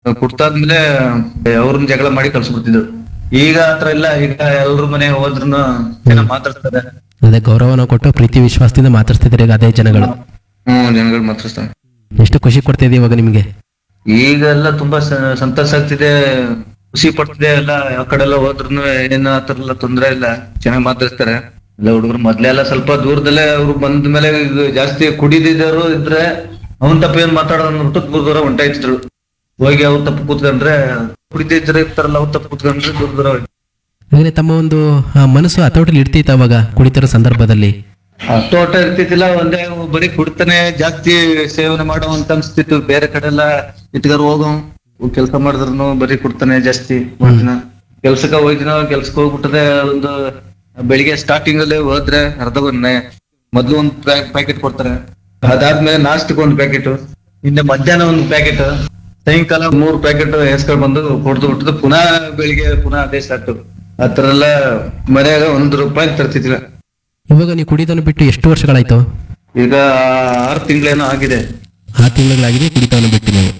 ಕುಡ್ತಾದ್ಮೇಲೆ ಅವ್ರನ್ನ ಜಗಳ ಮಾಡಿ ಕಳ್ಸ್ಬಿಡ್ತಿದ್ರು ಈಗ ಆತರ ಇಲ್ಲ ಈಗ ಎಲ್ರ ಮನೆ ಹೋದ್ರು ಜನ ಮಾತಾಡ್ತಾರೆ ಅದೇ ಗೌರವನ ಕೊಟ್ಟು ಪ್ರೀತಿ ವಿಶ್ವಾಸದಿಂದ ಮಾತಾಡ್ತಿದ್ರೆ ಈಗ ಅದೇ ಜನಗಳು ಹ್ಮ್ ಜನಗಳು ಮಾತಾಡ್ತಾರೆ ಎಷ್ಟು ಖುಷಿ ಕೊಡ್ತಿದೆ ಇವಾಗ ನಿಮಗೆ ಈಗ ಎಲ್ಲ ತುಂಬಾ ಸ- ಸಂತಸ ಆಗ್ತಿದೆ ಖುಷಿ ಪಡ್ತಿದೆ ಎಲ್ಲ ಯಾವ ಕಡೆ ಎಲ್ಲ ಹೋದ್ರು ಏನ್ ಆತರ ಎಲ್ಲ ತೊಂದ್ರೆ ಇಲ್ಲ ಚೆನ್ನಾಗಿ ಮಾತಾಡ್ತಾರೆ ಎಲ್ಲ ಹುಡುಗರು ಮೊದ್ಲೆಲ್ಲ ಸ್ವಲ್ಪ ದೂರದಲ್ಲೇ ಅವ್ರು ಬಂದ ಮೇಲೆ ಈಗ ಜಾಸ್ತಿ ಕುಡಿದಿದ್ದವರು ಇದ್ರೆ ಅವನ್ ತಪ್ಪ ಏನ್ ಮಾತಾಡೋದು ಅಂದ್ಬಿಟ್ಟು ದೂರ ದೂರ ಹೊಂಟಾಯ್ತಿದ್ರು ಹೋಗಿ ಅವ್ರ ತಪ್ಪು ಕೂತ್ಕೊಂಡ್ರೆ ಕುಡಿದಿದ್ರೆ ಇರ್ತಾರಲ್ಲ ಅವ್ರ ತಪ್ಪು ಕೂತ್ಕೊಂಡ್ರೆ ದೂರ ದೂರ ಹೋಯ್ತು. ಹಾಗೆ ತಮ್ಮ ಒಂದು ಆ, ಮನಸ್ಸು ಹತೋಟಿಲಿ ಇಡ್ತೈತೆ ಅವಾಗ ಕುಡಿತಿರೋ ಸಂದರ್ಭದಲ್ಲಿ ಅಷ್ಟು ಒಟ್ಟ ಇರ್ತಿದ್ದಿಲ್ಲ ಒಂದೇ ಬರೀ ಕುಡ್ತಾನೆ ಜಾಸ್ತಿ ಸೇವನೆ ಮಾಡೋ ಅಂತ ಅನ್ಸ್ತಿತ್ತು ಬೇರೆ ಕಡೆ ಎಲ್ಲ ಇಟ್ಗಾರ ಹೋಗೋ ಕೆಲಸ ಮಾಡಿದ್ರು ಬರೀ ಕುಡ್ತಾನೆ ಜಾಸ್ತಿ ಒಂದಿನ ಕೆಲ್ಸಕ್ಕ ಹೋಗಿನ ಕೆಲ್ಸಕ್ಕೆ ಹೋಗ್ಬಿಟ್ಟದೆ ಒಂದು ಬೆಳಿಗ್ಗೆ ಸ್ಟಾರ್ಟಿಂಗ್ ಅಲ್ಲಿ ಹೋದ್ರೆ ಅರ್ಧ ಒಂದ್ ಮೊದ್ಲು ಒಂದ್ ಪ್ಯಾಕೆಟ್ ಕೊಡ್ತಾರೆ ಅದಾದ್ಮೇಲೆ ನಾಷ್ಟಕ್ಕೆ ಒಂದ್ ಪ್ಯಾಕೆಟ್ ಹಿಂದೆ ಮಧ್ಯಾಹ್ನ ಒಂದ್ ಪ್ಯಾಕೆಟ್ ಸಾಯಂಕಾಲ ಮೂರ್ ಪ್ಯಾಕೆಟ್ ಎಸ್ಕೊಂಡ್ ಬಂದು ಕೊಡ್ದು ಬಿಟ್ಟದು ಪುನಃ ಬೆಳಿಗ್ಗೆ ಪುನಃ ಅದೇ ಸ್ಟಾರ್ಟ್ ಆತರ ಎಲ್ಲ ಮನ್ಯಾಗ ಒಂದ್ ರೂಪಾಯಿ ತರ್ತಿದ್ದಿಲ್ಲ ಇವಾಗ ನೀವು ಕುಡಿಯೋದನ್ನು ಬಿಟ್ಟು ಎಷ್ಟು ವರ್ಷಗಳಾಯ್ತು ಈಗ ಆರು ತಿಂಗಳೇನೋ ಆಗಿದೆ ಆ ತಿಂಗಳಾಗಿದೆ ಕುಡಿತವನ್ನು ಬಿಟ್ಟು ನೀವು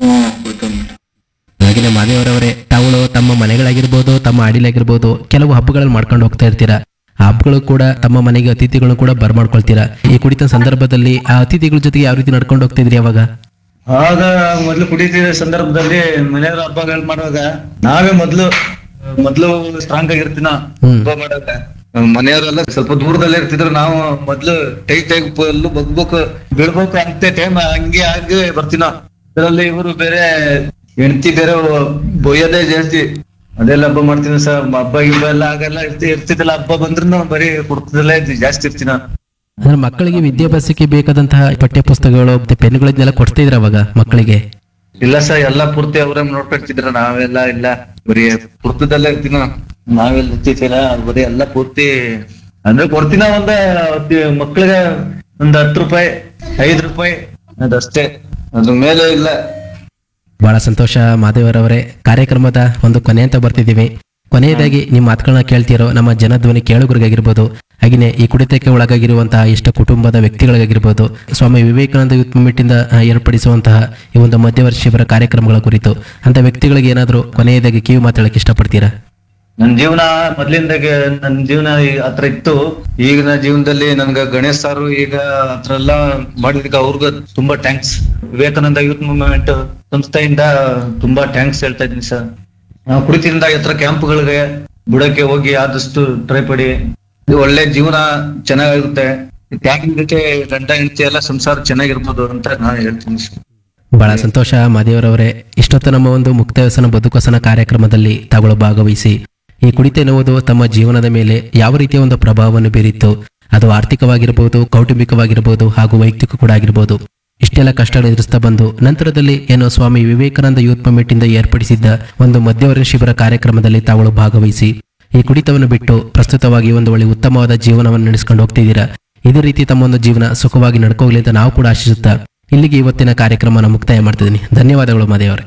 ಹಾಗೆಯೇ ಮಾದೇವರವರೇ ತಾವುಗಳು ತಮ್ಮ ಮನೆಗಳಾಗಿರ್ಬೋದು ತಮ್ಮ ಅಡಿಲಾಗಿರ್ಬೋದು ಕೆಲವು ಹಬ್ಬಗಳಲ್ಲಿ ಮಾಡ್ಕೊಂಡು ಹೋಗ್ತಾ ಇರ್ತೀರಾ ಆ ಹಬ್ಬಗಳು ಕೂಡ ತಮ್ಮ ಮನೆಗೆ ಅತಿಥಿಗಳನ್ನು ಕೂಡ ಬರ್ಮಾಡ್ಕೊಳ್ತೀರಾ ಈ ಕುಡಿತ ಸಂದರ್ಭದಲ್ಲಿ ಆ ಅತಿಥಿಗಳ ಜೊತೆಗೆ ಯಾವ ರೀತಿ ನಡ್ಕೊಂಡು ಹೋಗ್ತಾ ಇದ್ರಿ ಅವಾಗ ಆಗ ಮೊದ್ಲು ಕುಡಿತಿದ್ದ ಸಂದರ್ಭದಲ್ಲಿ ಮನೆಯವ್ರ ಹಬ್ಬಗಳು ಮಾಡುವಾಗ ನಾವೇ ಮೊದ್ಲು ಮೊದ್ಲು ಸ್ಟ್ರಾಂಗ್ ಆಗಿರ್ತೀನ ಹ್ಮ್. ಹಬ್ಬ ಮಾಡುವಾಗ ಮನೆಯವರೆಲ್ಲ ಸ್ವಲ್ಪ ದೂರದಲ್ಲೇ ಇರ್ತಿದ್ರು ನಾವು ಮೊದ್ಲು ಟೈಟ್ ಟೈಗ್ ಫುಲ್ ಬಗ್ಬೇಕು ಬೀಳ್ಬೇಕು ಅಂತ ಟೈಮ್ ಹಂಗೆ ಆಗಿ ಬರ್ತೀನ ಇದರಲ್ಲಿ ಇವರು ಬೇರೆ ಹೆಂಡತಿ ಬೇರೆ ಬೊಯ್ಯೋದೇ ಜಾಸ್ತಿ ಅದೆಲ್ಲ ಹಬ್ಬ ಮಾಡ್ತೀನಿ ಸರ್ ಹಬ್ಬ ಗಿಬ್ಬ ಎಲ್ಲ ಆಗಲ್ಲ ಇರ್ತಿ ಇರ್ತಿದ್ದಲ್ಲ ಹಬ್ಬ ಬಂದ್ರು ಬರೀ ಕುಡ್ತದಲ್ಲೇ ಜಾಸ್ತಿ ಇರ್ತೀನ ಅಂದ್ರೆ ಮಕ್ಕಳಿಗೆ ವಿದ್ಯಾಭ್ಯಾಸಕ್ಕೆ ಬೇಕಾದಂತಹ ಪಠ್ಯ ಪುಸ್ತಕಗಳು ಮತ್ತೆ ಪೆನ್ಗಳನ್ನೆಲ್ಲ ಕೊಡ್ತಾ ಇದ್ರ ಅವಾಗ ಮಕ್ಕಳಿಗೆ ಇಲ್ಲ ಸರ್ ಎಲ್ಲಾ ಪೂರ್ತಿ ಅವ್ರೇ ನೋಡ್ಕೊಳ್ತಿದ್ರ ನಾವೆಲ್ಲ ಇಲ್ಲ ಬರೀ ಪುರ್ತದಲ್ಲೇ ಇರ್ತೀನ ನಾವೆಲ್ಲ ಇರ್ತಿದ್ದಿಲ್ಲ ಬರೀ ಎಲ್ಲಾ ಪೂರ್ತಿ ಅಂದ್ರೆ ಕೊಡ್ತೀನ ಒಂದ ಮಕ್ಳಿಗೆ ಒಂದ್ ಹತ್ತು ರೂಪಾಯಿ ಐದ್ ರೂಪಾಯಿ ಅದಷ್ಟೇ ಅದ್ರ ಮೇಲೆ ಇಲ್ಲ ಬಹಳ ಸಂತೋಷ ಮಾದೇವರವರೇ ಕಾರ್ಯಕ್ರಮದ ಒಂದು ಕೊನೆ ಅಂತ ಬರ್ತಿದ್ದೀವಿ ಕೊನೆಯದಾಗಿ ನಿಮ್ಮ ಮಾತುಗಳನ್ನ ಕೇಳ್ತಿರೋ ನಮ್ಮ ಜನಧ್ವನಿ ಕೇಳುಗರಿಗಾಗಿರ್ಬೋದು ಹಾಗೆಯೇ ಈ ಕುಡಿತಕ್ಕೆ ಒಳಗಾಗಿರುವಂತಹ ಎಷ್ಟು ಕುಟುಂಬದ ವ್ಯಕ್ತಿಗಳಿಗಾಗಿರ್ಬೋದು ಸ್ವಾಮಿ ವಿವೇಕಾನಂದ ಯೂತ್ ಮೂವ್ಮೆಂಟ್ ಇಂದ ಆ, ಏರ್ಪಡಿಸುವಂತಹ ಈ ಒಂದು ಮಧ್ಯವರ್ಷ ಶಿಬಿರ ಕಾರ್ಯಕ್ರಮಗಳ ಕುರಿತು ಅಂತ ವ್ಯಕ್ತಿಗಳಿಗೆ ಏನಾದರೂ ಕೊನೆಯದಾಗಿ ಕಿವಿ ಮಾತಾಡಕ್ಕೆ ಇಷ್ಟಪಡ್ತೀರಾ ನನ್ ಜೀವನ ಮೊದ್ಲಿಂದಾಗೆ ನನ್ ಜೀವನ ಈ- ಆತರ ಇತ್ತು ಈಗಿನ ಜೀವನದಲ್ಲಿ ನನ್ಗ ಗಣೇಶ್ ಸಾರು ಈಗ ಆತರ ಎಲ್ಲ ಮಾಡಿದಕ್ಕೆ ಅವ್ರಿಗ ತುಂಬಾ ಥ್ಯಾಂಕ್ಸ್ ವಿವೇಕಾನಂದ ಯೂತ್ ಮೂವ್ಮೆಂಟ್ ಸಂಸ್ಥೆಯಿಂದ ತುಂಬಾ ಥ್ಯಾಂಕ್ಸ್ ಹೇಳ್ತಾ ಇದ್ದೀನಿ ಸರ್ ನಾವು ಕುಡಿತಿಂದ ಹತ್ರ ಕ್ಯಾಂಪ್ಗಳಿಗೆ ಬುಡಕ್ಕೆ ಹೋಗಿ ಆದಷ್ಟು ಟ್ರೈ ಪಡಿ ಇದು ಒಳ್ಳೆ ಜೀವನ ಚೆನ್ನಾಗಿರುತ್ತೆ ತ್ಯಾಗಿನ ಜೊತೆ ಗಂಡ ಹೆಂಡತಿ ಎಲ್ಲ ಸಂಸಾರ ಚೆನ್ನಾಗಿರ್ಬೋದು ಅಂತ ನಾನು ಹೇಳ್ತೀನಿ ಸರ್ ಬಹಳ ಸಂತೋಷ ಮಾದೇವರವರೇ ಇಷ್ಟೊತ್ತು ನಮ್ಮ ಒಂದು ಮುಕ್ತ ವ್ಯಸನ ಬದುಕಸನ ಕಾರ್ಯಕ್ರಮದಲ್ಲಿ ತಾಗಳು ಭಾಗವಹಿಸಿ ಈ ಕುಡಿತ ಎನ್ನುವುದು ತಮ್ಮ ಜೀವನದ ಮೇಲೆ ಯಾವ ರೀತಿಯ ಒಂದು ಪ್ರಭಾವವನ್ನು ಬೀರಿತ್ತು ಅದು ಆರ್ಥಿಕವಾಗಿರ್ಬೋದು ಕೌಟುಂಬಿಕವಾಗಿರ್ಬೋದು ಹಾಗೂ ವೈಯಕ್ತಿಕ ಕೂಡ ಆಗಿರ್ಬೋದು ಇಷ್ಟೆಲ್ಲ ಕಷ್ಟಗಳು ಎದುರಿಸ್ತಾ ಬಂದು ನಂತರದಲ್ಲಿ ಏನು ಸ್ವಾಮಿ ವಿವೇಕಾನಂದ ಯೂತ್ ಮೂವ್ಮೆಂಟ್ ಇಂದ ಏರ್ಪಡಿಸಿದ್ದ ಒಂದು ಮಧ್ಯವರ್ಣ ಶಿಬಿರ ಕಾರ್ಯಕ್ರಮದಲ್ಲಿ ತಾಗಳು ಭಾಗವಹಿಸಿ ಈ ಕುಡಿತವನ್ನು ಬಿಟ್ಟು ಪ್ರಸ್ತುತವಾಗಿ ಒಂದು ಒಳ್ಳೆ ಉತ್ತಮವಾದ ಜೀವನವನ್ನು ನಡೆಸ್ಕೊಂಡು ಹೋಗ್ತಿದ್ದೀರಾ ಇದೇ ರೀತಿ ತಮ್ಮ ಒಂದು ಜೀವನ ಸುಖವಾಗಿ ನಡ್ಕೋಗ್ಲಿ ಅಂತ ನಾವು ಕೂಡ ಆಶಿಸುತ್ತಾ ಇಲ್ಲಿಗೆ ಇವತ್ತಿನ ಕಾರ್ಯಕ್ರಮನ ಮುಕ್ತಾಯ ಮಾಡ್ತಿದ್ದೀನಿ ಧನ್ಯವಾದಗಳು ಮಾದೇವರೇ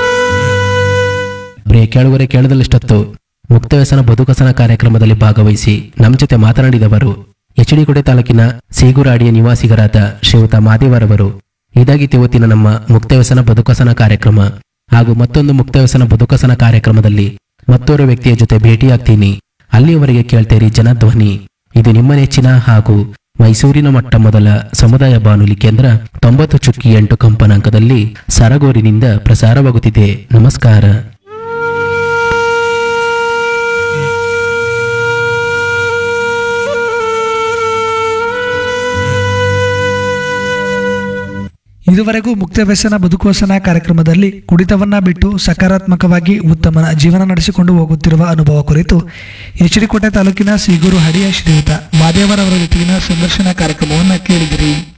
ಪ್ರಿಯ ಕೇಳುವರೆ ಕೇಳದಲ್ಲಿಷ್ಟೊತ್ತು ಮುಕ್ತ ವ್ಯಸನ ಬದುಕಸನ ಕಾರ್ಯಕ್ರಮದಲ್ಲಿ ಭಾಗವಹಿಸಿ ನಮ್ಮ ಜೊತೆ ಮಾತನಾಡಿದವರು ಎಚ್ ಡಿ ಕೋಟೆ ತಾಲೂಕಿನ ಸೀಗುರಾಡಿಯ ನಿವಾಸಿಗರಾದ ಶ್ರೀಯುತ ಮಾದೇವರವರು ಇದಾಗಿತ್ತು ಇವತ್ತಿನ ನಮ್ಮ ಮುಕ್ತ ವ್ಯಸನ ಬದುಕಸನ ಕಾರ್ಯಕ್ರಮ ಹಾಗೂ ಮತ್ತೊಂದು ಮುಕ್ತ ವ್ಯಸನ ಬದುಕಸನ ಕಾರ್ಯಕ್ರಮದಲ್ಲಿ ಮತ್ತೋರ್ವ ವ್ಯಕ್ತಿಯ ಜೊತೆ ಭೇಟಿಯಾಗ್ತೀನಿ ಅಲ್ಲಿಯವರೆಗೆ ಕೇಳ್ತೇರಿ ಜನಧ್ವನಿ ಇದು ನಿಮ್ಮ ನೆಚ್ಚಿನ ಹಾಗೂ ಮೈಸೂರಿನ ಮಟ್ಟ ಮೊದಲ ಸಮುದಾಯ ಬಾನುಲಿ ಕೇಂದ್ರ ತೊಂಬತ್ತು ಚುಕ್ಕಿ ಎಂಟು ಕಂಪನಾಂಕದಲ್ಲಿ ಸರಗೂರಿನಿಂದ ಪ್ರಸಾರವಾಗುತ್ತಿದೆ ನಮಸ್ಕಾರ ಇದುವರೆಗೂ ಮುಕ್ತ ವ್ಯಸನ ಬದುಕುವಸನ ಕಾರ್ಯಕ್ರಮದಲ್ಲಿ ಕುಡಿತವನ್ನ ಬಿಟ್ಟು ಸಕಾರಾತ್ಮಕವಾಗಿ ಉತ್ತಮ ಜೀವನ ನಡೆಸಿಕೊಂಡು ಹೋಗುತ್ತಿರುವ ಅನುಭವ ಕುರಿತು ಎಚ್ ಡಿ ಕೋಟೆ ತಾಲೂಕಿನ ಸೀಗೂರು ಹಡಿಯ ಶ್ರೀಯುತ ಮಾದೇವರವರ ಜೊತೆಗಿನ ಸಂದರ್ಶನ ಕಾರ್ಯಕ್ರಮವನ್ನು ಕೇಳಿದಿರಿ